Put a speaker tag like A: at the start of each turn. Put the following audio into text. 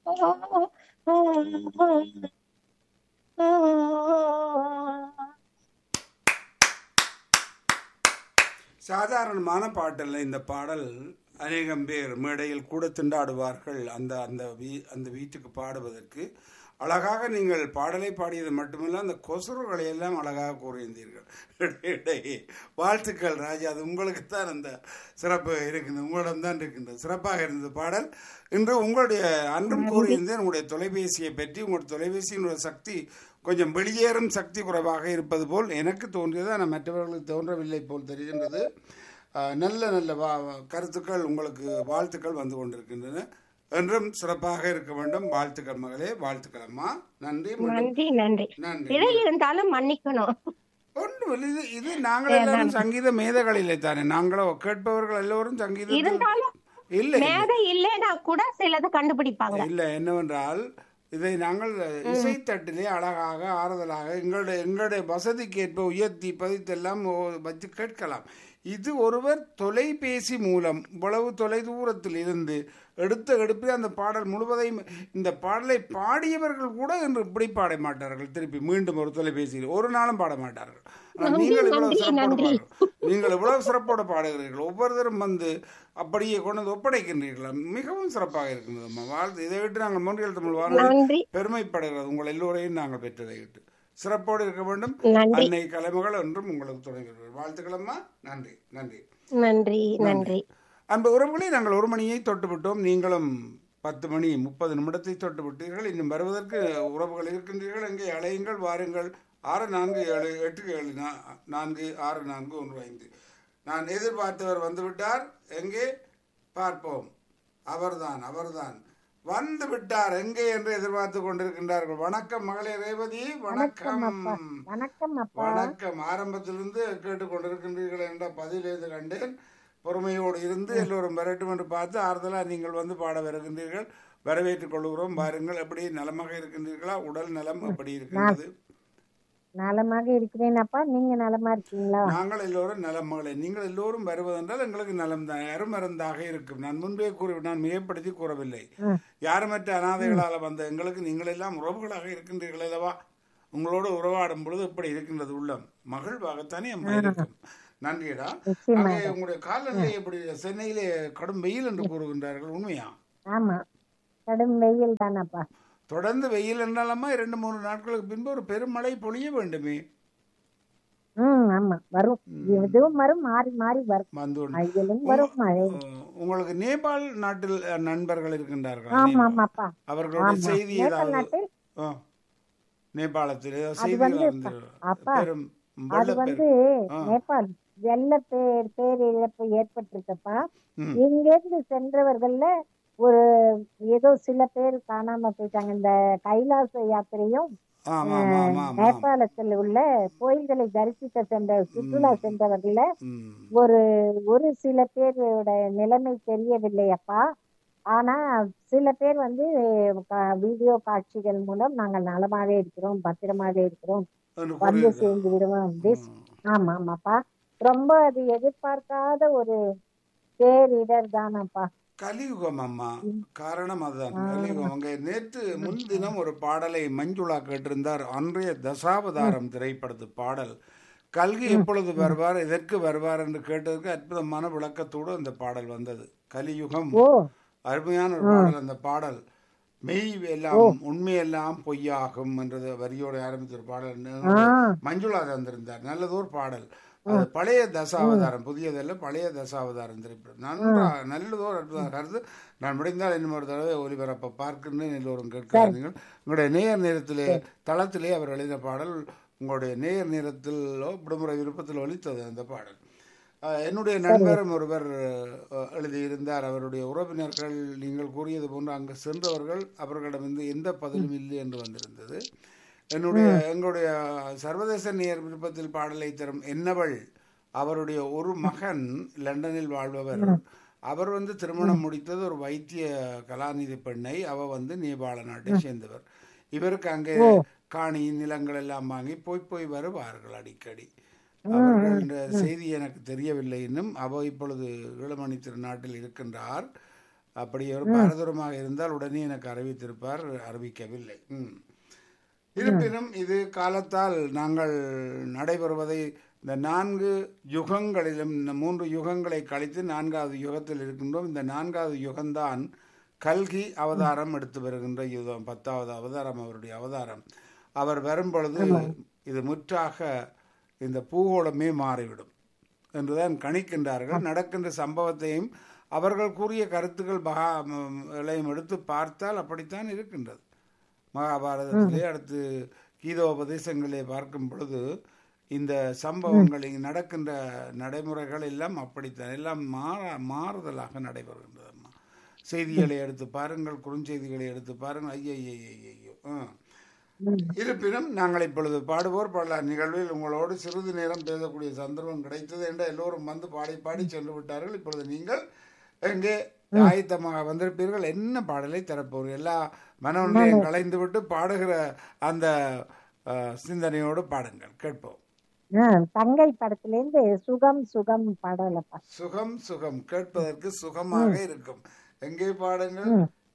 A: சாதாரணமான பாட்டல்ல இந்த பாடல் அநேகம் பேர் மேடையில் கூட திண்டாடுவார்கள் அந்த அந்த வீ அந்த வீட்டுக்கு பாடுவதற்கு அழகாக நீங்கள் பாடலை பாடியது மட்டுமல்ல அந்த கொசுறுகளை எல்லாம் அழகாக கூறியிருந்தீர்கள் இடையிடையே வாழ்த்துக்கள் ராஜா அது உங்களுக்கு தான் அந்த சிறப்பு இருக்கின்றது உங்களிடம் தான் இருக்கின்றது சிறப்பாக இருந்தது பாடல் இன்று உங்களுடைய அன்றும் கூறியிருந்தேன் உங்களுடைய தொலைபேசியை பற்றி உங்களுடைய தொலைபேசியினுடைய சக்தி கொஞ்சம் வெளியேறும் சக்தி குறைவாக இருப்பது போல் எனக்கு தோன்றியது ஆனால் மற்றவர்களுக்கு தோன்றவில்லை போல் தெரிகின்றது அஹ், நல்ல நல்ல வா கருத்துக்கள் உங்களுக்கு வாழ்த்துக்கள் வந்து கொண்டிருக்கின்றன என்றும் சிறப்பாக இருக்க வேண்டும் வாழ்த்துக்கள் மகளே வாழ்த்துக்கள் அம்மா நன்றி மீண்டும்
B: நன்றி நன்றி
A: நன்றி
B: இதை இருந்தாலும் மன்னிக்கணும்
A: ஒன்றும் இல்லை. இது இது நாங்கள் எல்லாரும் சங்கீத மேதைகளிலே தானே நாங்களோ கேட்பவர்கள் எல்லோரும் சங்கீத
B: இருந்தாலும்
A: இல்லை
B: மேதை இல்லைன்னா கூட சிலது கண்டுபிடிப்பாங்க
A: இல்லை என்னவென்றால் இதை நாங்கள் இசைத்தட்டிலே அழகாக ஆறுதலாக எங்களுடைய எங்களுடைய வசதிக்கு ஏற்ப உயர்த்தி பதித்தெல்லாம் ஓ- வச்சு கேட்கலாம் இது ஒருவர் தொலைபேசி மூலம் இவ்வளவு தொலை தூரத்தில் இருந்து எடுத்த எடுப்பில் அந்த பாடல் முழுவதையும் இந்த பாடலை பாடியவர்கள் கூட இன்று இப்படி பாட மாட்டார்கள் திருப்பி மீண்டும் ஒரு தொலைபேசியில் ஒரு நாளும் பாட மாட்டார்கள் ஆனால் நீங்கள் இவ்வளவு
B: நன்றி,
A: சிறப்போடு
B: நன்றி.
A: பாடுங்கள் நீங்கள் இவ்வளவு சிறப்போடு பாடுகிறீர்கள் ஒவ்வொருத்தரும் வந்து அப்படியே கொண்டு வந்து ஒப்படைக்கின்றீர்கள் மிகவும் சிறப்பாக இருக்கின்றது அம்மா வாழ்த்து இதை விட்டு நாங்கள் மூன்றியல் தமிழ் வானொலி
B: நன்றி
A: பெருமைப்படுகிறது உங்கள் எல்லோரையும் நாங்கள் பெற்றதை விட்டு சிறப்போடு இருக்க வேண்டும்
B: நன்றி
A: அன்னை கலைமகள் என்றும் உங்களுக்கு தொடங்குகிறது வாழ்த்துக்கள் அம்மா நன்றி நன்றி
B: நன்றி நன்றி
A: அன்பு உறவுகளை நாங்கள் ஒரு மணியை தொட்டு விட்டோம் நீங்களும் பத்து மணி முப்பது நிமிடத்தை தொட்டு விட்டீர்கள் இன்னும் வருவதற்கு உறவுகள் இருக்கின்றீர்கள் எங்கே அலையுங்கள் வாருங்கள் ஆறு நான்கு ஏழு எட்டு ஏழு நா- நான்கு ஆறு நான்கு ஒன்று ஐந்து நான் எதிர்பார்த்தவர் வந்துவிட்டார் எங்கே பார்ப்போம் அவர்தான் அவர்தான் வந்து விட்டார் எங்கே என்று எதிர்பார்த்து கொண்டிருக்கின்றார்கள் வணக்கம் மகளே ரேவதி வணக்கம்
C: வணக்கம் அப்பா
A: வணக்கம் ஆரம்பத்திலிருந்து கேட்டுக்கொண்டிருக்கின்றீர்கள் என்ற பதிலிருந்து கண்டேன் பொறுமையோடு இருந்து எல்லோரும் வரட்டும் என்று பார்த்து ஆறுதலா நீங்கள் வந்து பாட வருகின்றீர்கள் வரவேற்றுக் கொள்கிறோம் பாருங்கள் எப்படி நலமாக இருக்கின்றீர்களா உடல் நலம் எப்படி இருக்கின்றது
C: நலமாக இருக்கிறேன் அப்பா நீங்க நலமா இருக்கீங்களா
A: நாங்கள் எல்லோரும் நலம் மகளே நீங்கள் எல்லோரும் வருவதென்றால் எங்களுக்கு நலம் தான் அருமருந்தாக இருக்கும் நான் முன்பே கூறி நான் மிகப்படுத்தி கூறவில்லை
C: ம்.
A: யாருமற்ற அனாதைகளால் வந்த எங்களுக்கு நீங்கள் எல்லாம் உறவுகளாக இருக்கின்றீர்கள் அல்லவா உங்களோடு உறவாடும் பொழுது இப்படி இருக்கின்றது உள்ளம் மகிழ்வாகத்தானே அம்மா இருக்கும் நன்றியடா
C: நிச்சயமா
A: அங்கே உங்களுடைய காலநிலை எப்படி சென்னையிலே கடும் வெயில் என்று கூறுகின்றார்கள் உண்மையா
C: ஆமா கடும் வெயில் தானப்பா
A: தொடர்ந்து வெயில் என்றாலம்மா இரண்டு மூணு நாட்களுக்கு பின்பு ஒரு பெருமழை பொழிய வேண்டுமே
C: ம் ஆமா வரும் இதுவும் வரும் மாறி மாறி வரும்
A: வந்து கொண்டு-
C: வெயிலும் வரும் மழை
A: உ- உங்களுக்கு நேபாள் நாட்டில் அஹ், நண்பர்கள் இருக்கின்றார்கள்
C: ஆமா ஆமாப்பா
A: அவர்களுடைய
C: ஆமா.
A: செய்தி
C: நேபாள்
A: ஏதாவது
C: நாட்டில்
A: ஆ. நேபாளத்தில் ஏதாவது
C: அது
A: செய்திகள்
C: வந்து
A: வந்து
C: அப்பா,
A: பெரும்
C: அது
A: வெள்ளப்பெரு
C: வந்து
A: ஆ.
C: நேபாள் வெள்ள பேர் பேரிழப்பு ஏற்பட்டிருக்கப்பா
A: ம்.
C: இங்கிருந்து சென்றவர்கள்ல ஒரு ஏதோ சில பேர் காணாம போயிட்டாங்க இந்த கைலாச யாத்திரையும்
A: ஆமா ஆமா ஆமா ஆமா
C: நேபாளத்தில் உள்ள கோயில்களை தரிசிக்க சென்ற சுற்றுலா சென்றவர்கள
A: ம்.
C: ஒரு ஒரு சில பேரோட நிலைமை தெரியவில்லை அப்பா ஆனா சில பேர் வந்து கா- வீடியோ காட்சிகள் மூலம் நாங்கள் நலமாவே இருக்கிறோம் பத்திரமாவே இருக்கிறோம்
A: என்று
C: வந்து
A: கூறியிருக்கிறார்.
C: சேர்ந்து விடுவோம் this-
A: ம்.
C: ஆமா ஆமாப்பா ரொம்ப அது எதிர்பார்க்காத ஒரு பேரிடர் தானப்பா
A: கலியுகம் அம்மா காரணம் அதுதான் கலியுகம் அங்கே நேற்று முன்தினம் ஒரு பாடலை மஞ்சுளா கேட்டிருந்தார் அன்றைய தசாவதாரம் திரைப்படத்து பாடல் கல்கி எப்பொழுது வருவார் எதற்கு வருவார் என்று கேட்டதற்கு அற்புதமான விளக்கத்தோடு அந்த பாடல் வந்தது கலியுகம்
C: ஓ
A: அருமையான ஒரு பாடல் அந்த பாடல் மெய் எல்லாம் உண்மையெல்லாம் பொய்யாகும் என்றது வரியோடு ஆரம்பித்த ஒரு பாடல்
C: ஆ
A: மஞ்சுளா தந்திருந்தார் நல்லதொரு பாடல் அது பழைய தசாவதாரம் புதியதல்ல பழைய தசாவதாரம் திரைப்படம் நன்றா நல்லதோர் அற்புதம் கருத்து நான் முடிந்தால் இன்னும் ஒரு தடவை ஒலிபரப்ப பார்க்கின்றேன் எல்லோரும் கேட்கிறார்கள் உங்களுடைய நேர் நேரத்திலே தளத்திலே அவர் எழுதின பாடல் உங்களுடைய நேர் நேரத்திலோ விடுமுறை விருப்பத்தில் ஒலித்தது அந்த பாடல் அஹ், என்னுடைய நண்பரும் ஒருவர் அஹ், எழுதியிருந்தார் அவருடைய உறவினர்கள் நீங்கள் கூறியது போன்று அங்கு சென்றவர்கள் அவர்களிடமிருந்து எந்த பதிலும் இல்லை என்று வந்திருந்தது என்னுடைய எங்களுடைய சர்வதேச நேர் விருப்பத்தில் பாடலை தரும் என்னவள் அவருடைய ஒரு மகன் லண்டனில் வாழ்பவர் அவர் வந்து திருமணம் முடித்தது ஒரு வைத்திய கலாநிதி பெண்ணை அவ வந்து நேபாள நாட்டை சேர்ந்தவர் இவருக்கு அங்கே காணி நிலங்கள் எல்லாம் வாங்கி போய் போய் வருவார்கள் அடிக்கடி அவர்கள் இந்த செய்தி எனக்கு தெரியவில்லை இன்னும் அவ இப்பொழுது ஈழமணி திருநாட்டில் இருக்கின்றார் அப்படி ஒரு பாரதூரமாக இருந்தால் உடனே எனக்கு அறிவித்திருப்பார் அறிவிக்கவில்லை ம் இருப்பினும் இது காலத்தால் நாங்கள் நடைபெறுவதை இந்த நான்கு யுகங்களிலும் இந்த மூன்று யுகங்களை கழித்து நான்காவது யுகத்தில் இருக்கின்றோம் இந்த நான்காவது யுகம்தான் கல்கி அவதாரம் எடுத்து வருகின்ற யுகம் பத்தாவது அவதாரம் அவருடைய அவதாரம் அவர் வரும் பொழுது இது முற்றாக இந்த பூகோளமே மாறிவிடும் என்றுதான் கணிக்கின்றார்கள் நடக்கின்ற சம்பவத்தையும் அவர்கள் கூறிய கருத்துக்கள் பகா ம், களையும் எடுத்து பார்த்தால் அப்படித்தான் இருக்கின்றது மகாபாரதத்திலே அடுத்து கீதோபதேசங்களே பார்க்கும் பொழுது இந்த சம்பவங்கள் இங்கு நடக்கின்ற நடைமுறைகள் எல்லாம் அப்படித்தான் எல்லாம் மாற மாறுதலாக நடைபெறுகின்றதம்மா செய்திகளை எடுத்து பாருங்கள் குறுஞ்செய்திகளை எடுத்து பாருங்கள் ஐயோ இருப்பினும் நாங்கள் இப்பொழுது பாடுவோர் பாடலார் நிகழ்வில் உங்களோடு சிறிது நேரம் பேசக்கூடிய சந்தர்ப்பம் கிடைத்தது என்று எல்லோரும் வந்து பாடி பாடி சென்று விட்டார்கள் இப்பொழுது நீங்கள் எங்கே ஆயத்தமாக வந்திருப்பீர்கள் என்ன பாடலை தரப்போகிறீர்கள் எல்லா மனநிலையும் கலைந்து விட்டு பாடுகிற அந்த அஹ், சிந்தனையோடு பாடுங்கள் கேட்போம்
C: ஆ, தங்கை படத்திலேருந்து சுகம் சுகம் பாடலப்பா
A: சுகம் சுகம் கேட்பதற்கு சுகமாக இருக்கும் எங்கே பாடுங்கள்